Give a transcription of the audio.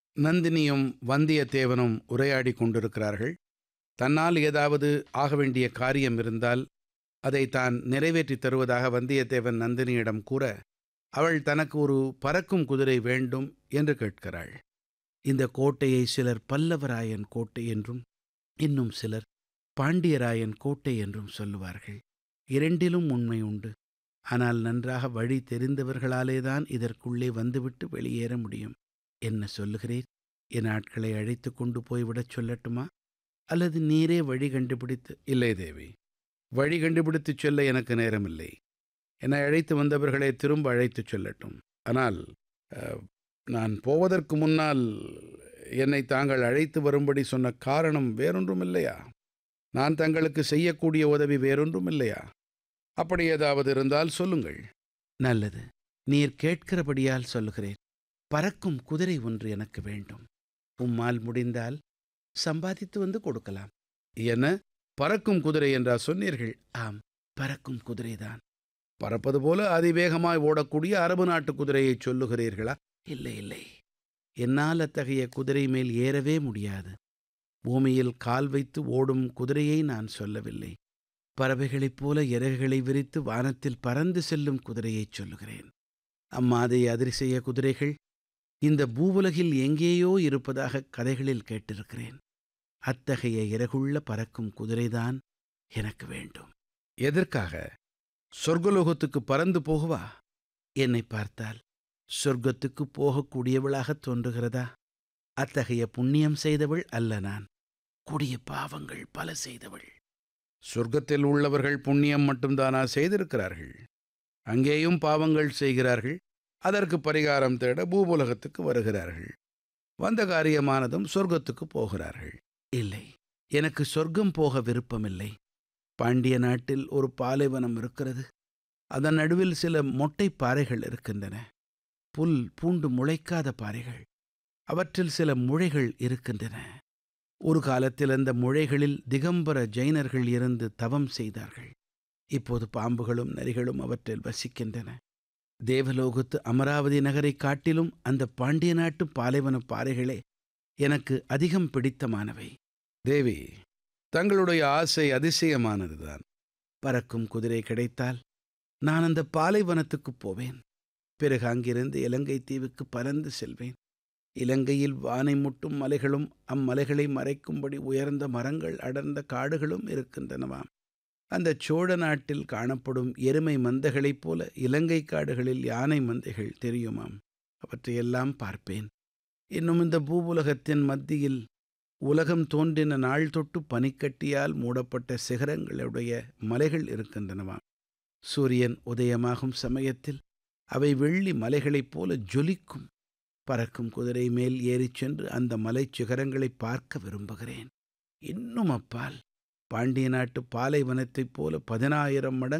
நந்தினியும் வந்தியத்தேவனும் உரையாடி கொண்டிருக்கிறார்கள் தன்னால் ஏதாவது ஆக வேண்டிய காரியம் இருந்தால் அதை தான் நிறைவேற்றித் தருவதாக வந்தியத்தேவன் நந்தினியிடம் கூற அவள் தனக்கு ஒரு பறக்கும் குதிரை வேண்டும் என்று கேட்கிறாள் இந்த கோட்டையை சிலர் பல்லவராயன் கோட்டை என்றும் இன்னும் சிலர் பாண்டியராயன் கோட்டை என்றும் சொல்லுவார்கள் இரண்டிலும் உண்மை உண்டு ஆனால் நன்றாக வழி தெரிந்தவர்களாலேதான் இதற்குள்ளே வந்துவிட்டு வெளியேற முடியும் என்ன சொல்லுகிறேன் என் ஆட்களை அழைத்து கொண்டு போய்விடச் சொல்லட்டுமா அல்லது நீரே வழி கண்டுபிடித்து இல்லை தேவி வழி கண்டுபிடித்துச் சொல்ல எனக்கு நேரமில்லை என்னை அழைத்து வந்தவர்களை திரும்ப அழைத்துச் சொல்லட்டும் ஆனால் அஹ், நான் போவதற்கு முன்னால் என்னை தாங்கள் அழைத்து வரும்படி சொன்ன காரணம் வேறொன்றும் இல்லையா நான் தங்களுக்கு செய்யக்கூடிய உதவி வேறொன்றும் இல்லையா அப்படி ஏதாவது இருந்தால் சொல்லுங்கள் நல்லது நீர் கேட்கிறபடியால் சொல்லுகிறேன் பறக்கும் குதிரை ஒன்று எனக்கு வேண்டும் உம்மால் முடிந்தால் சம்பாதித்து வந்து கொடுக்கலாம் என்ன பறக்கும் குதிரை என்றா சொன்னீர்கள் ஆம் பறக்கும் குதிரைதான் பறப்பது போல அதிவேகமாய் ஓடக்கூடிய அரபு நாட்டு குதிரையை சொல்லுகிறீர்களா இல்லை இல்லை என்னால் அத்தகைய குதிரை மேல் ஏறவே முடியாது பூமியில் கால் வைத்து ஓடும் குதிரையை நான் சொல்லவில்லை பறவைகளைப் போல இறகுகளை விரித்து வானத்தில் பறந்து செல்லும் குதிரையைச் சொல்லுகிறேன் அம்மாதை அதிசய குதிரைகள் இந்த பூவுலகில் எங்கேயோ இருப்பதாக கதைகளில் கேட்டிருக்கிறேன் அத்தகைய இறகுள்ள பறக்கும் குதிரைதான் எனக்கு வேண்டும் எதற்காக சொர்க்கலோகத்துக்கு பறந்து போகவா என்னை பார்த்தால் சொர்க்கத்துக்கு போகக்கூடியவளாகத் தோன்றுகிறதா அத்தகைய புண்ணியம் செய்தவள் அல்ல நான் கொடிய பாவங்கள் பல செய்தவள் சொர்க்கத்தில் உள்ளவர்கள் புண்ணியம் மட்டும்தானா செய்திருக்கிறார்கள் அங்கேயும் பாவங்கள் செய்கிறார்கள் அதற்கு பரிகாரம் தேட பூபுலகத்துக்கு வருகிறார்கள் வந்த காரியமானதும் சொர்க்கத்துக்கு போகிறார்கள் இல்லை எனக்கு சொர்க்கம் போக விருப்பமில்லை பாண்டிய நாட்டில் ஒரு பாலைவனம் இருக்கிறது அதன் நடுவில் சில மொட்டை பாறைகள் இருக்கின்றன புல் பூண்டு முளைக்காத பாறைகள் அவற்றில் சில முழைகள் இருக்கின்றன ஒரு காலத்தில் அந்த முழைகளில் திகம்பர ஜைனர்கள் இருந்து தவம் செய்தார்கள் இப்போது பாம்புகளும் நரிகளும் அவற்றில் வசிக்கின்றன தேவலோகத்து அமராவதி நகரைக் காட்டிலும் அந்த பாண்டிய நாட்டு பாலைவன பாறைகளே எனக்கு அதிகம் பிடித்தமானவை தேவி தங்களுடைய ஆசை அதிசயமானதுதான் பறக்கும் குதிரை கிடைத்தால் நான் அந்த பாலைவனத்துக்குப் போவேன் பிறகு அங்கிருந்து இலங்கை தீவுக்கு பறந்து செல்வேன் இலங்கையில் வானை முட்டும் மலைகளும் அம்மலைகளை மறைக்கும்படி உயர்ந்த மரங்கள் அடர்ந்த காடுகளும் இருக்கின்றனவாம் அந்த சோழ நாட்டில் காணப்படும் எருமை மந்தைகளைப் போல இலங்கை காடுகளில் யானை மந்தைகள் தெரியுமாம் அவற்றையெல்லாம் பார்ப்பேன் இன்னும் இந்த பூவுலகத்தின் மத்தியில் உலகம் தோன்றின நாள் தொட்டு பனிக்கட்டியால் மூடப்பட்ட சிகரங்களுடைய மலைகள் இருக்கின்றனவாம் சூரியன் உதயமாகும் சமயத்தில் அவை வெள்ளி மலைகளைப் போல ஜொலிக்கும் பறக்கும் குதிரை மேல் ஏறிச் சென்று அந்த மலைச் சிகரங்களை பார்க்க விரும்புகிறேன் இன்னும் அப்பால் பாண்டிய நாட்டு பாலைவனத்தைப் போல பதினாயிரம் மடங்கு